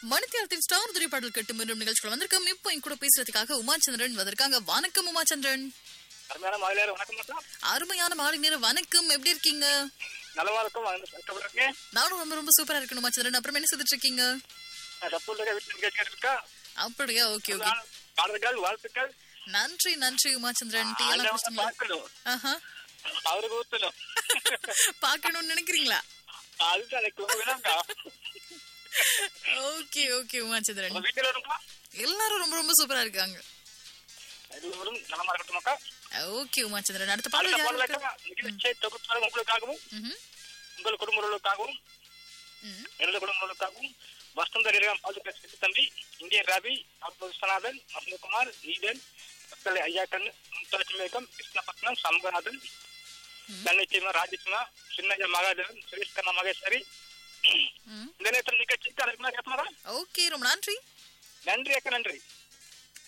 மணித்தியாலத்தின் star துறை பாடல் கட்டு மீண்டும் நிகழ்ச்சிகள் வந்திருக்கோம் இப்போ என் கூட பேசுறதுக்காக உமாச்சந்திரன் வந்திருக்காங்க வணக்கம் உமாச்சந்திரன் அருமையான மாலையார் வணக்கம் மட்டும் அருமையான மாலை நேரம் வணக்கம் எப்படி இருக்கீங்க நலமா இருக்கும் இருக்கேன் நானும் ரொம்ப ரொம்ப சூப்பரா இருக்கணும் உமாச்சந்திரன் அப்புறம் என்ன செய்துட்டு இருக்கீங்க சப்பூர்ல வீட்டில் நிகழ்ச்சி இருக்கா அப்படியா ஓகே ஓகே பாடல்கள் வாழ்த்துக்கள் நன்றி நன்றி உமாச்சந்திரன் டீ எல்லாம் ஆண்டவனை குடிச்சிட்டீங்களா பார்க்கணும் ஆஹா அவருக்கு ஊத்தணும் பார்க்கணும்னு நினைக்கிறீங்களா அதுதான் எனக்கு ரொம்ப வேணும்க்கா. ஓகே ஓகே உமாச்சந்திரன் உங்க வீட்டுல இருக்கா எல்லாரும் ரொம்ப ரொம்ப சூப்பரா இருக்காங்க எல்லோரும் நலமா இருக்கட்டுமாக்கா ஓகே உமாச்சந்திரன் அடுத்த அடுத்த பாடல் யாருக்கு பாடலுக்கா நிகழ்ச்சியை தொகுப்பாளர் உங்களுக்காகவும் ம்ஹும். உங்கள் குடும்பங்களுக்காகவும் ம். எனது குடும்பங்களுக்காகவும் வசந்த நிலையம் பாதுகா சித்து தம்பி இந்திய ரவி அப்துல் விஸ்வநாதன் வசந்தகுமார் ஈடன் மக்கள் ஐயாக்கண் மும்தாஜ் மேகம் கிருஷ்ணபட்னம் சண்முகநாதன் சென்னை சீமா ராஜேஷ்மா சின்னஜ மகாதேவன் சுரேஷ் கண்ணா மகேஸ்வரி ம். இந்த நேரத்தில் நிகழ்ச்சிக்கு அதுக்கு மேலே கேட்பாரா ஓகே ரொம்ப நன்றி நன்றி அக்கா நன்றி